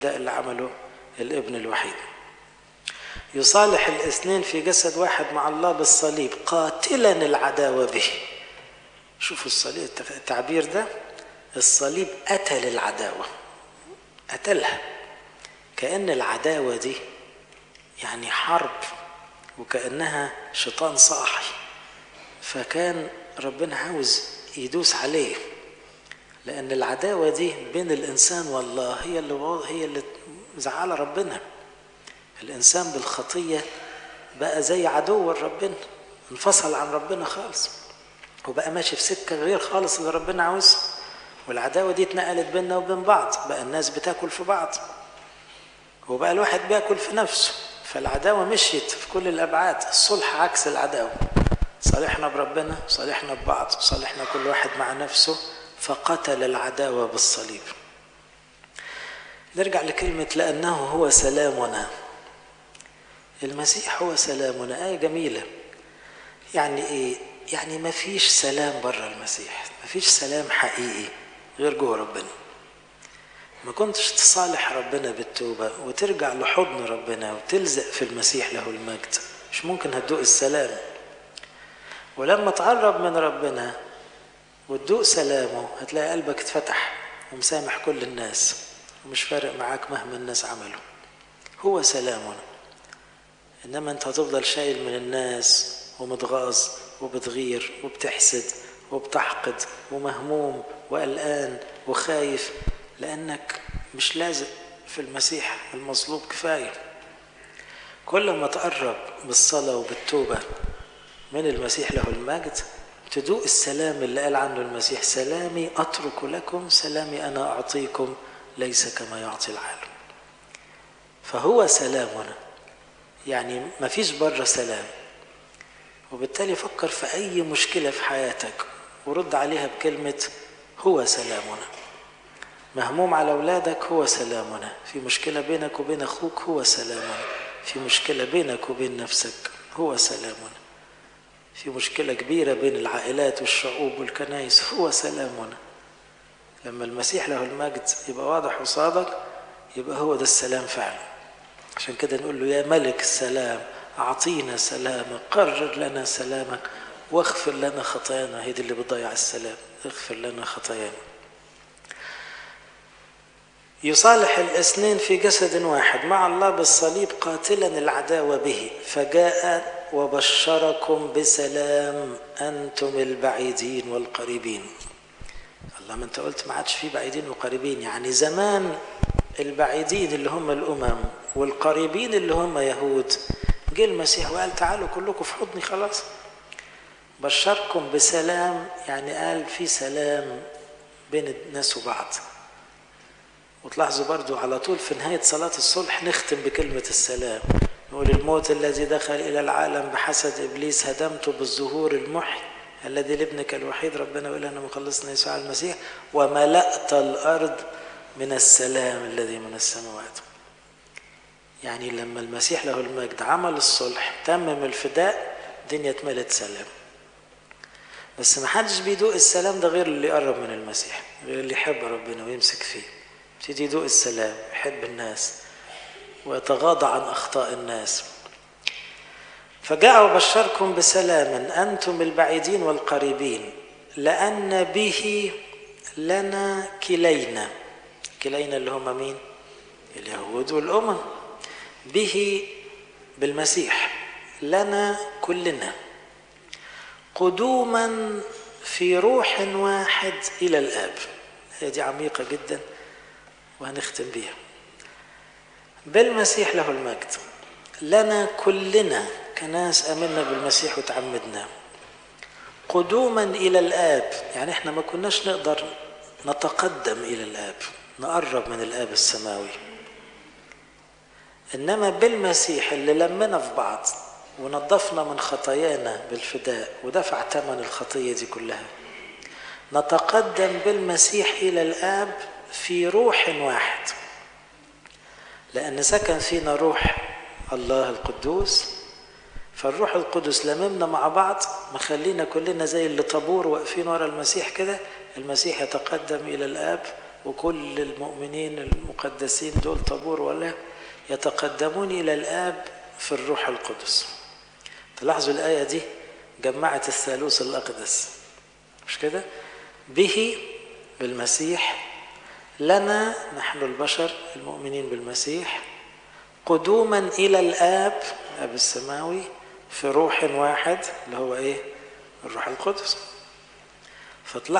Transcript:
ده اللي عمله الابن الوحيد يصالح الاثنين في جسد واحد مع الله بالصليب قاتلا العداوة به شوفوا الصليب التعبير ده الصليب قتل العداوة قتلها كأن العداوة دي يعني حرب وكأنها شيطان صاحي فكان ربنا عاوز يدوس عليه لأن العداوة دي بين الإنسان والله هي اللي هي اللي زعل ربنا الإنسان بالخطية بقى زي عدو ربنا انفصل عن ربنا خالص وبقى ماشي في سكة غير خالص اللي ربنا عاوزها والعداوة دي اتنقلت بيننا وبين بعض بقى الناس بتاكل في بعض وبقى الواحد بياكل في نفسه فالعداوة مشيت في كل الأبعاد الصلح عكس العداوة صالحنا بربنا صالحنا ببعض صالحنا كل واحد مع نفسه فقتل العداوة بالصليب نرجع لكلمة لأنه هو سلامنا المسيح هو سلامنا آية جميلة يعني إيه؟ يعني ما فيش سلام بره المسيح ما فيش سلام حقيقي غير جوه ربنا ما كنتش تصالح ربنا بالتوبة وترجع لحضن ربنا وتلزق في المسيح له المجد مش ممكن هتدوق السلام ولما تقرب من ربنا وتدوق سلامه هتلاقي قلبك اتفتح ومسامح كل الناس ومش فارق معاك مهما الناس عملوا هو سلامنا انما انت هتفضل شايل من الناس ومتغاظ وبتغير وبتحسد وبتحقد ومهموم وقلقان وخايف لانك مش لازق في المسيح المصلوب كفايه كل ما تقرب بالصلاه وبالتوبه من المسيح له المجد تدوق السلام اللي قال عنه المسيح سلامي اترك لكم سلامي انا اعطيكم ليس كما يعطي العالم فهو سلامنا يعني ما فيش بره سلام وبالتالي فكر في أي مشكلة في حياتك ورد عليها بكلمة هو سلامنا مهموم على أولادك هو سلامنا في مشكلة بينك وبين أخوك هو سلامنا في مشكلة بينك وبين نفسك هو سلامنا في مشكلة كبيرة بين العائلات والشعوب والكنائس هو سلامنا لما المسيح له المجد يبقى واضح قصادك يبقى هو ده السلام فعلا عشان كده نقول له يا ملك السلام أعطينا سلامك قرر لنا سلامك واغفر لنا خطايانا هي دي اللي بتضيع السلام اغفر لنا خطايانا يصالح الاثنين في جسد واحد مع الله بالصليب قاتلا العداوة به فجاء وبشركم بسلام أنتم البعيدين والقريبين الله ما انت قلت ما عادش في بعيدين وقريبين يعني زمان البعيدين اللي هم الأمم والقريبين اللي هم يهود جه المسيح وقال تعالوا كلكم في حضني خلاص بشركم بسلام يعني قال في سلام بين الناس وبعض وتلاحظوا برضو على طول في نهاية صلاة الصلح نختم بكلمة السلام نقول الموت الذي دخل إلى العالم بحسد إبليس هدمته بالظهور المحي الذي لابنك الوحيد ربنا وإلهنا مخلصنا يسوع المسيح وملأت الأرض من السلام الذي من السماوات يعني لما المسيح له المجد عمل الصلح تمم الفداء الدنيا اتملت سلام بس ما حدش بيدوق السلام ده غير اللي يقرب من المسيح غير اللي يحب ربنا ويمسك فيه يبتدي يدوق السلام يحب الناس ويتغاضى عن اخطاء الناس فجاء وبشركم بسلام انتم البعيدين والقريبين لان به لنا كلينا كلينا اللي هم مين اليهود والامم به بالمسيح لنا كلنا قدوما في روح واحد الى الاب هي دي عميقه جدا وهنختم بيها بالمسيح له المجد لنا كلنا كناس امنا بالمسيح وتعمدنا قدوما الى الاب يعني احنا ما كناش نقدر نتقدم الى الاب نقرب من الاب السماوي انما بالمسيح اللي لمنا في بعض ونظفنا من خطايانا بالفداء ودفع ثمن الخطيه دي كلها نتقدم بالمسيح الى الاب في روح واحد لان سكن فينا روح الله القدوس فالروح القدس لممنا مع بعض مخلينا كلنا زي اللي طابور واقفين ورا المسيح كده المسيح يتقدم الى الاب وكل المؤمنين المقدسين دول طابور ولا يتقدمون إلى الآب في الروح القدس تلاحظوا الآية دي جمعت الثالوث الأقدس مش كده به بالمسيح لنا نحن البشر المؤمنين بالمسيح قدوما إلى الآب الآب السماوي في روح واحد اللي هو إيه الروح القدس فطلع